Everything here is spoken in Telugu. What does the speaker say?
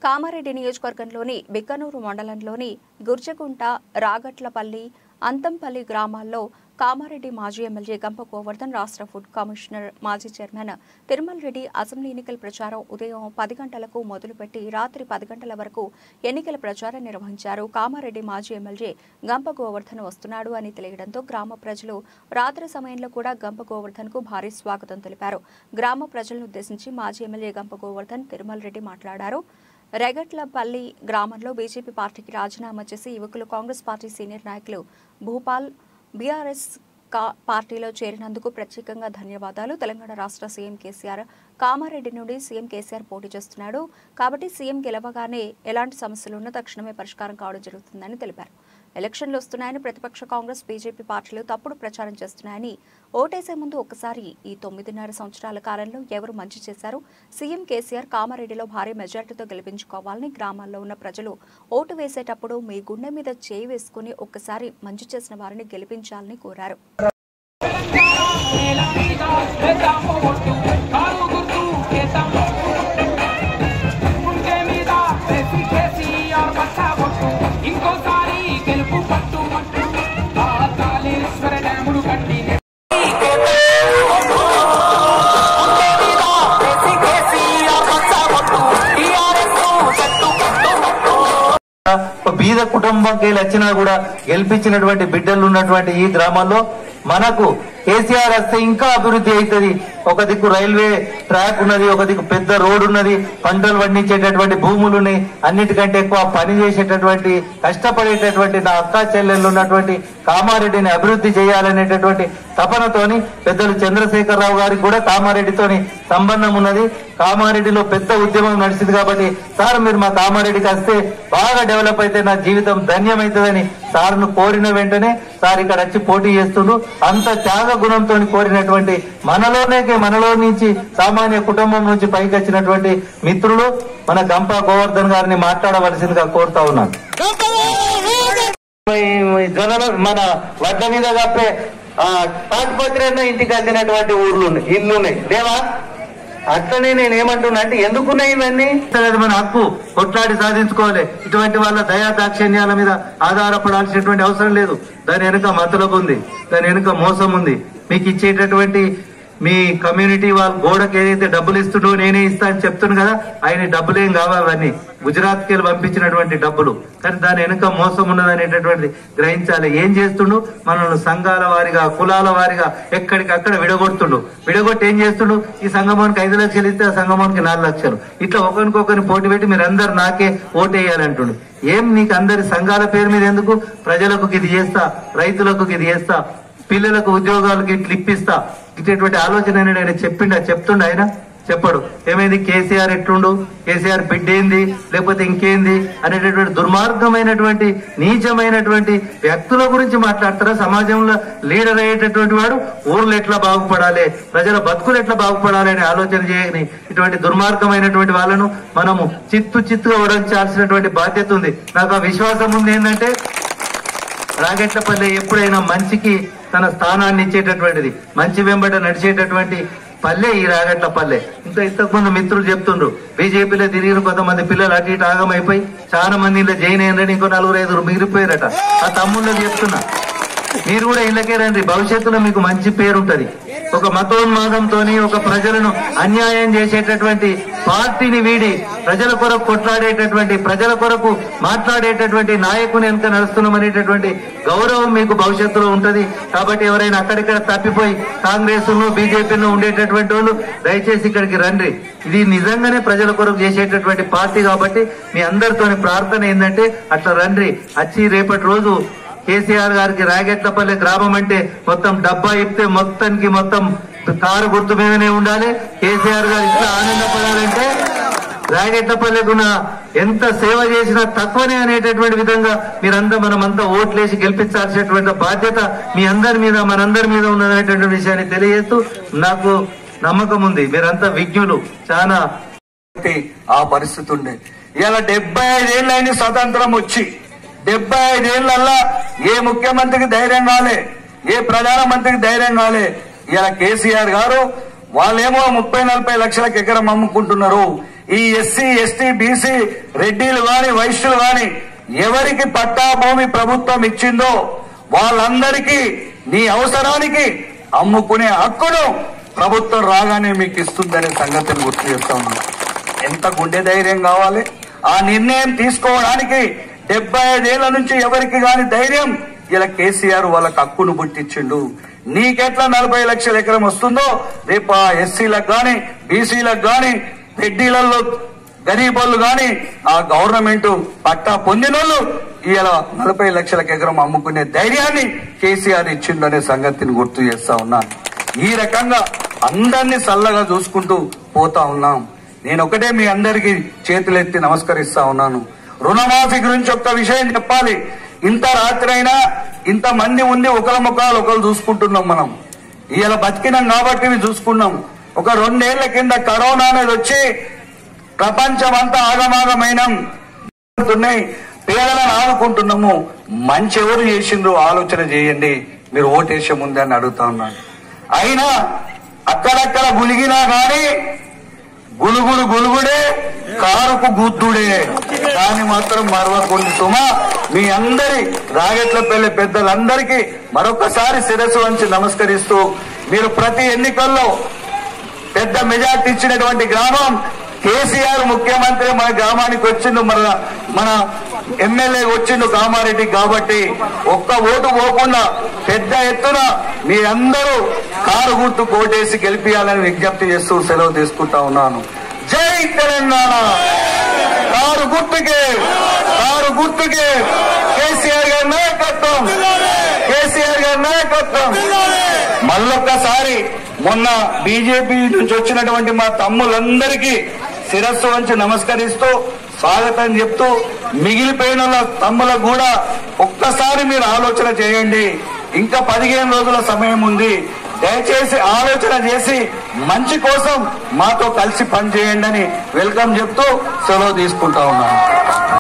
కామారెడ్డి నియోజకవర్గంలోని బిక్కనూరు మండలంలోని గుర్జగుంట రాగట్లపల్లి అంతంపల్లి గ్రామాల్లో కామారెడ్డి మాజీ ఎమ్మెల్యే గంప గోవర్ధన్ రాష్ట్ర ఫుడ్ కమిషనర్ మాజీ చైర్మన్ తిరుమల రెడ్డి అసెంబ్లీ ఎన్నికల ప్రచారం ఉదయం పది గంటలకు మొదలుపెట్టి రాత్రి పది గంటల వరకు ఎన్నికల ప్రచారం నిర్వహించారు కామారెడ్డి మాజీ ఎమ్మెల్యే గంప గోవర్ధన్ వస్తున్నాడు అని తెలియడంతో గ్రామ ప్రజలు రాత్రి సమయంలో కూడా గంప గోవర్ధన్ కు భారీ స్వాగతం తెలిపారు గ్రామ ప్రజలను ఉద్దేశించి మాజీ ఎమ్మెల్యే గంప గోవర్ధన్ తిరుమల రెడ్డి మాట్లాడారు రెగట్లపల్లి గ్రామంలో బీజేపీ పార్టీకి రాజీనామా చేసి యువకులు కాంగ్రెస్ పార్టీ సీనియర్ నాయకులు భూపాల్ బీఆర్ఎస్ కా- పార్టీలో చేరినందుకు ప్రత్యేకంగా ధన్యవాదాలు తెలంగాణ రాష్ట్ర సీఎం కేసీఆర్ కామారెడ్డి నుండి సీఎం కేసీఆర్ పోటీ చేస్తున్నాడు కాబట్టి సీఎం గెలవగానే ఎలాంటి సమస్యలున్నా తక్షణమే పరిష్కారం కావడం జరుగుతుందని తెలిపారు ఎలక్షన్లు వస్తున్నాయని ప్రతిపక్ష కాంగ్రెస్ బీజేపీ పార్టీలు తప్పుడు ప్రచారం చేస్తున్నాయని ఓటేసే ముందు ఒకసారి ఈ తొమ్మిదిన్నర సంవత్సరాల కాలంలో ఎవరు మంచి చేశారు సీఎం కేసీఆర్ కామారెడ్డిలో భారీ మెజార్టీతో గెలిపించుకోవాలని గ్రామాల్లో ఉన్న ప్రజలు ఓటు వేసేటప్పుడు మీ గుండె మీద చేయి వేసుకుని ఒక్కసారి మంచి చేసిన వారిని గెలిపించాలని కోరారు ఇంకోసారి గెలుపు పట్టు పట్టు ఆ కాళేశ్వర డ్యాములు కట్టి ఒక బీద కుటుంబంకి వచ్చినా కూడా గెలిపించినటువంటి బిడ్డలు ఉన్నటువంటి ఈ గ్రామాల్లో మనకు కేసీఆర్ వస్తే ఇంకా అభివృద్ధి అవుతుంది ఒక దిక్కు రైల్వే ట్రాక్ ఉన్నది ఒక దిక్కు పెద్ద రోడ్ ఉన్నది పంటలు పండించేటటువంటి భూములు ఉన్నాయి అన్నిటికంటే ఎక్కువ పని చేసేటటువంటి కష్టపడేటటువంటి నా అక్క చెల్లెళ్ళు ఉన్నటువంటి కామారెడ్డిని అభివృద్ధి చేయాలనేటటువంటి తపనతోని పెద్దలు చంద్రశేఖరరావు గారికి కూడా కామారెడ్డితోని సంబంధం ఉన్నది కామారెడ్డిలో పెద్ద ఉద్యమం నడిచింది కాబట్టి సార్ మీరు మా కామారెడ్డికి వస్తే బాగా డెవలప్ అయితే నా జీవితం ధన్యమవుతుందని సార్ను కోరిన వెంటనే సార్ ఇక్కడ వచ్చి పోటీ చేస్తుండ్రు అంత త్యాగ గుణంతో కోరినటువంటి మనలోనే మనలో నుంచి సామాన్య కుటుంబం నుంచి పైకి వచ్చినటువంటి మిత్రులు మన గంప గోవర్ధన్ గారిని మాట్లాడవలసిందిగా కోరుతా ఉన్నాను ఈ జొన్నలు మన వడ్ల మీద కప్పే ఆ, తాటిపత్రి ఇంటికి అందినటువంటి ఊర్లు ఉన్నాయి ఇల్లు ఉన్నాయి లేవా అట్లనే నేను ఏమంటున్నా అంటే ఎందుకున్నాయి ఇవన్నీ అది మన హక్కు కొట్లాడి సాధించుకోవాలి ఇటువంటి వాళ్ళ దయా దాక్షిణ్యాల మీద ఆధారపడాల్సినటువంటి అవసరం లేదు దాని వెనుక మతలబు ఉంది దాని వెనుక మోసం ఉంది మీకు ఇచ్చేటటువంటి మీ కమ్యూనిటీ వాళ్ళ గోడకి ఏదైతే డబ్బులు ఇస్తుండో నేనే ఇస్తా అని చెప్తున్నాను కదా ఆయన డబ్బులు ఏం కావాలి అవన్నీ గుజరాత్ కి పంపించినటువంటి డబ్బులు కానీ దాని వెనుక మోసం ఉన్నదనేటటువంటిది గ్రహించాలి ఏం చేస్తుండు మనల్ని సంఘాల వారిగా కులాల వారిగా ఎక్కడికక్కడ విడగొడుతుండు విడగొట్టి ఏం చేస్తుండు ఈ సంగమానికి ఐదు లక్షలు ఇస్తే ఆ సంగమానికి నాలుగు లక్షలు ఇట్లా ఒకరికొకరిని పోటీ పెట్టి మీరు అందరు నాకే ఓటేయాలంటుండు ఏం నీకు అందరి సంఘాల పేరు మీద ఎందుకు ప్రజలకు ఇది చేస్తా రైతులకు ఇది చేస్తా పిల్లలకు ఉద్యోగాలకు ఇట్లా ఇప్పిస్తా ఇటువంటి ఆలోచన అనేది ఆయన చెప్పిండ చెప్తుండ ఆయన చెప్పడు ఏమైంది కేసీఆర్ ఎట్లుండు కేసీఆర్ బిడ్డ ఏంది లేకపోతే ఇంకేంది అనేటటువంటి దుర్మార్గమైనటువంటి నీచమైనటువంటి వ్యక్తుల గురించి మాట్లాడతారా సమాజంలో లీడర్ అయ్యేటటువంటి వాడు ఊర్లు ఎట్లా బాగుపడాలి ప్రజల బతుకులు ఎట్లా బాగుపడాలి అనే ఆలోచన చేయని ఇటువంటి దుర్మార్గమైనటువంటి వాళ్ళను మనము చిత్తు చిత్తుగా ఓడించాల్సినటువంటి బాధ్యత ఉంది నాకు ఆ విశ్వాసం ఉంది ఏంటంటే రాగెట్లపల్లి ఎప్పుడైనా మంచికి తన స్థానాన్ని ఇచ్చేటటువంటిది మంచి వెంబట నడిచేటటువంటి పల్లె ఈ రాగట్ల పల్లె ఇంకా ఇంతకుముందు మిత్రులు చెప్తుండ్రు బీజేపీలో తిరిగిన కొంతమంది పిల్లలు అటు ఇటు ఆగమైపోయి చాలా మంది ఇలా జైన్ అయ్యారని ఇంకో నలుగురు ఐదుగురు మిగిలిపోయారట ఆ తమ్ముళ్ళకి చెప్తున్నా మీరు కూడా ఇళ్ళకే రండి భవిష్యత్తులో మీకు మంచి పేరు ఉంటది ఒక మతోన్మాదంతోని ఒక ప్రజలను అన్యాయం చేసేటటువంటి పార్టీని వీడి ప్రజల కొరకు కొట్లాడేటటువంటి ప్రజల కొరకు మాట్లాడేటటువంటి నాయకుని వెనుక నడుస్తున్నాం అనేటటువంటి గౌరవం మీకు భవిష్యత్తులో ఉంటది కాబట్టి ఎవరైనా అక్కడిక్కడ తప్పిపోయి కాంగ్రెస్ ను బీజేపీలో ఉండేటటువంటి వాళ్ళు దయచేసి ఇక్కడికి రండి ఇది నిజంగానే ప్రజల కొరకు చేసేటటువంటి పార్టీ కాబట్టి మీ అందరితోని ప్రార్థన ఏంటంటే అట్లా రండి వచ్చి రేపటి రోజు కేసీఆర్ గారికి రాగెట్లపల్లి గ్రామం అంటే మొత్తం డబ్బా ఇప్పితే మొత్తానికి మొత్తం కారు గుర్తు మీదనే ఉండాలి కేసీఆర్ గారు ఇట్లా ఆనందపడాలంటే రాగెట్లపల్లికున్న ఎంత సేవ చేసినా తక్కువనే అనేటటువంటి విధంగా మీరంతా మనమంతా ఓట్లేసి గెలిపించాల్సినటువంటి బాధ్యత మీ అందరి మీద మనందరి మీద ఉన్నదనేటువంటి విషయాన్ని తెలియజేస్తూ నాకు నమ్మకం ఉంది మీరంతా విజ్ఞులు చాలా కాబట్టి ఆ పరిస్థితి ఉండే ఇలా డెబ్బై ఐదేళ్ళైన స్వతంత్రం వచ్చి డెబ్బై ఐదేళ్లల్లా ఏ ముఖ్యమంత్రికి ధైర్యం కాలే ఏ ప్రధానమంత్రికి ధైర్యం కాలే ఇలా కేసీఆర్ గారు వాళ్ళేమో ముప్పై నలభై లక్షలకు ఎకరం అమ్ముకుంటున్నారు ఈ ఎస్సీ ఎస్టీ బీసీ రెడ్డిలు గాని వైశ్యులు గాని ఎవరికి పట్టా భూమి ప్రభుత్వం ఇచ్చిందో వాళ్ళందరికీ నీ అవసరానికి అమ్ముకునే హక్కును ప్రభుత్వం రాగానే మీకు ఇస్తుందనే సంగతిని గుర్తు చేస్తా ఉన్నాం ఎంత గుండె ధైర్యం కావాలి ఆ నిర్ణయం తీసుకోవడానికి డెబ్బై ఐదేళ్ల నుంచి ఎవరికి గాని ధైర్యం ఇలా కేసీఆర్ వాళ్ళకి హక్కును పుట్టించిండు నీకెట్లా నలభై లక్షల ఎకరం వస్తుందో రేపు ఆ ఎస్సీలకు గాని బీసీలకు గాని రెడ్డిలలో గరీబోళ్ళు గాని ఆ గవర్నమెంట్ పట్టా పొందినోళ్ళు ఇలా నలభై లక్షల ఎకరం అమ్ముకునే ధైర్యాన్ని కేసీఆర్ ఇచ్చిందనే సంగతిని గుర్తు చేస్తా ఉన్నాను ఈ రకంగా అందరినీ చల్లగా చూసుకుంటూ పోతా ఉన్నాం నేను ఒకటే మీ అందరికి చేతులెత్తి నమస్కరిస్తా ఉన్నాను రుణమాఫీ గురించి ఒక్క విషయం చెప్పాలి ఇంత రాత్రైనా ఇంత మంది ఉంది ఒకరి ముఖాలు ఒకరు చూసుకుంటున్నాం మనం ఇవాళ బతికినాం కాబట్టి ఇవి చూసుకున్నాం ఒక రెండేళ్ల కింద కరోనా అనేది వచ్చి ప్రపంచం అంతా ఆగమాగమైనాం ఉన్నాయి పేదలను ఆదుకుంటున్నాము మంచి ఎవరు చేసిండ్రు ఆలోచన చేయండి మీరు ఓటేసే ముందే అని అడుగుతా ఉన్నాను అయినా అక్కడక్కడ గులిగినా గాని గులుగులు గులుగుడే కారుకు గుద్దుడే దాన్ని మాత్రం మరవకుండా సుమా మీ అందరి రాగట్ల పెళ్లి పెద్దలందరికీ మరొకసారి శిరస్సు వంచి నమస్కరిస్తూ మీరు ప్రతి ఎన్నికల్లో పెద్ద మెజార్టీ ఇచ్చినటువంటి గ్రామం కేసీఆర్ ముఖ్యమంత్రి మన గ్రామానికి వచ్చిండు మన మన ఎమ్మెల్యే వచ్చిండు కామారెడ్డి కాబట్టి ఒక్క ఓటు పోకుండా పెద్ద ఎత్తున మీరందరూ కారు గుర్తు కోటేసి గెలిపియాలని విజ్ఞప్తి చేస్తూ సెలవు తీసుకుంటా ఉన్నాను జై తెలంగాణ కారు గుర్తుకే కారు గుర్తుకే కేసీఆర్ గారి నాయకత్వం కేసీఆర్ గారి నాయకత్వం మళ్ళొక్కసారి మొన్న బీజేపీ నుంచి వచ్చినటువంటి మా తమ్ములందరికీ శిరస్సు వంచి నమస్కరిస్తూ స్వాగతం చెప్తూ మిగిలిపోయిన వాళ్ళ తమ్ములకు కూడా ఒక్కసారి మీరు ఆలోచన చేయండి ఇంకా పదిహేను రోజుల సమయం ఉంది దయచేసి ఆలోచన చేసి మంచి కోసం మాతో కలిసి పనిచేయండి అని వెల్కమ్ చెప్తూ సెలవు తీసుకుంటా ఉన్నాను